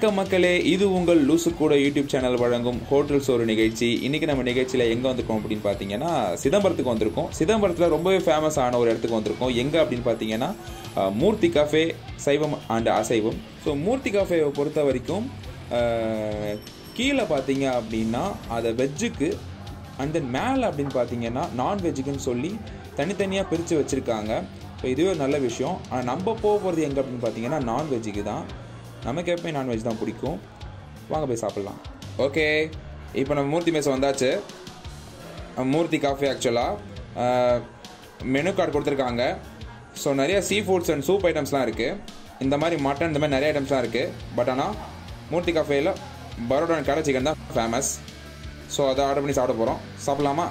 வணக்கம் மக்களே இது உங்கள் லூசு கூட யூடியூப் சேனல் வழங்கும் ஹோட்டல் சோறு நிகழ்ச்சி இன்னைக்கு நம்ம நிகழ்ச்சியில் எங்கே வந்திருக்கோம் அப்படின்னு பார்த்தீங்கன்னா சிதம்பரத்துக்கு வந்திருக்கோம் சிதம்பரத்தில் ரொம்பவே ஃபேமஸ் ஆன ஒரு இடத்துக்கு வந்திருக்கோம் எங்கே அப்படின்னு பார்த்தீங்கன்னா அஹ், மூர்த்தி காஃபே சைவம் அண்ட் அசைவம் ஸோ மூர்த்தி காஃபேவை பொறுத்த வரைக்கும் அஹ், கீழே பார்த்தீங்க அப்படின்னா அதை வெஜ்ஜுக்கு அண்ட் தென் மேலே அப்படின்னு பார்த்தீங்கன்னா நான்வெஜ்ஜுக்குன்னு சொல்லி தனித்தனியாக பிரித்து வச்சுருக்காங்க ஸோ இதுவே ஒரு நல்ல விஷயம் ஆனால் நம்ம போக போகிறது எங்கே அப்படின்னு பார்த்தீங்கன்னா நான்வெஜ்ஜுக்கு தான் நமக்கு எப்பவுமே நான்வெஜ் தான் பிடிக்கும் வாங்க போய் சாப்பிட்லாம் ஓகே இப்போ நம்ம மூர்த்தி மேசம் வந்தாச்சு அஹ் மூர்த்தி காஃபி ஆக்சுவலாக மெனு கார்டு கொடுத்துருக்காங்க ஸோ நிறைய சீ ஃபுட்ஸ் அண்ட் சூப் ஐட்டம்ஸ்லாம் இருக்குது இந்த மாதிரி மட்டன் இந்த மாதிரி நிறைய ஐட்டம்ஸ்லாம் இருக்குது பட் ஆனால் மூர்த்தி காஃபேயில் பரோடா கடை சிக்கன் தான் ஃபேமஸ் ஸோ அதை ஆர்டர் பண்ணி சாப்பிட போகிறோம் சாப்பிட்லாமா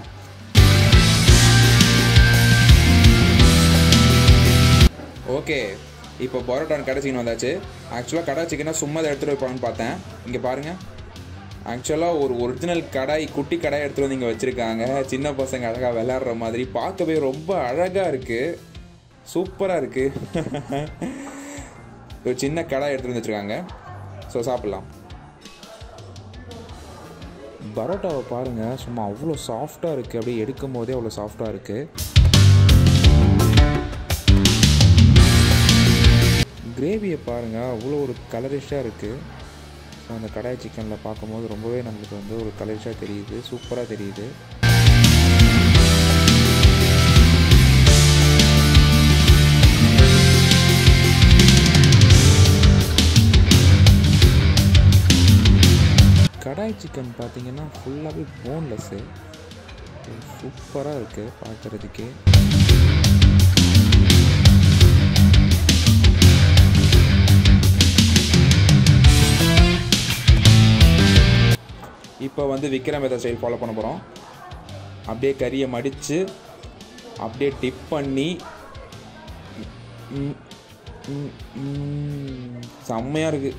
ஓகே இப்போ பரோட்டான் கடை சிக்கன் வந்தாச்சு ஆக்சுவலாக கடை சிக்கனை சும்மா அதை எடுத்துகிட்டு வைப்பாங்கன்னு பார்த்தேன் இங்கே பாருங்கள் ஆக்சுவலாக ஒரு ஒரிஜினல் கடாய் குட்டி கடாய் எடுத்துகிட்டு வந்து இங்கே வச்சுருக்காங்க சின்ன பசங்க அழகாக விளையாடுற மாதிரி பார்க்கவே ரொம்ப அழகாக இருக்குது சூப்பராக இருக்குது ஒரு சின்ன கடாய் எடுத்துகிட்டு வந்து வச்சுருக்காங்க ஸோ சாப்பிட்லாம் பரோட்டாவை பாருங்கள் சும்மா அவ்வளோ சாஃப்டாக இருக்குது அப்படியே எடுக்கும் போதே அவ்வளோ சாஃப்டாக இருக்குது கிரேவியை பாருங்கள் அவ்வளோ ஒரு கலரிஷாக இருக்குது ஸோ அந்த கடாய் சிக்கனில் பார்க்கும்போது ரொம்பவே நம்மளுக்கு வந்து ஒரு கலரிஷாக தெரியுது சூப்பராக தெரியுது கடாய் சிக்கன் பார்த்தீங்கன்னா ஃபுல்லாகவே போன்லெஸ்ஸு சூப்பராக இருக்குது பார்க்குறதுக்கே இப்போ வந்து விக்ரம் மெத்தட் ஸ்டைல் ஃபாலோ பண்ண போகிறோம் அப்படியே கறியை மடித்து அப்படியே டிப் பண்ணி ம், ம், ம், செம்மையாக இருக்குது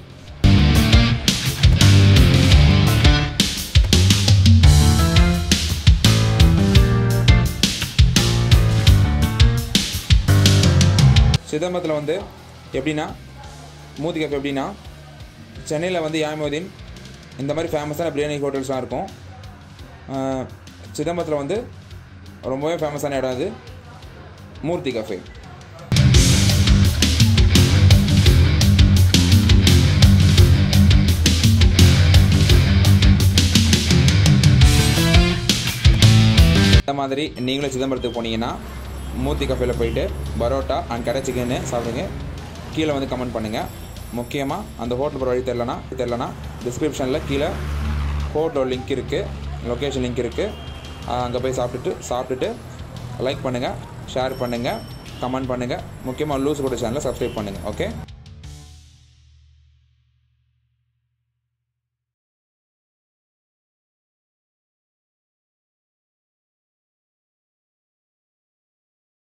சிதம்பரத்தில் வந்து எப்படின்னா மூத்தி கப் எப்படின்னா சென்னையில் வந்து யாமோதீன் இந்த மாதிரி ஃபேமஸான பிரியாணி ஹோட்டல்ஸ்லாம் இருக்கும் ஆஹ் சிதம்பரத்தில் வந்து ரொம்பவே ஃபேமஸான இடம் அது மூர்த்தி கஃபே இந்த மாதிரி நீங்களும் சிதம்பரத்துக்கு போனீங்கன்னா மூர்த்தி கஃபேல போயிட்டு பரோட்டா அண்ட் கடை சிக்கன்னு சாப்பிடுங்க கீழே வந்து கமெண்ட் பண்ணுங்கள் முக்கியமாக அந்த ஹோட்டல் போகிற வழி தெரிலனா தெரிலனா டிஸ்கிரிப்ஷனில் கீழே ஹோட்டல் லிங்க் இருக்குது லொக்கேஷன் லிங்க் இருக்குது அங்கே போய் சாப்பிட்டுட்டு சாப்பிட்டுட்டு லைக் பண்ணுங்கள் ஷேர் பண்ணுங்கள் கமெண்ட் பண்ணுங்கள் முக்கியமாக லூஸ் கூட சேனலை சப்ஸ்கிரைப் பண்ணுங்கள் ஓகே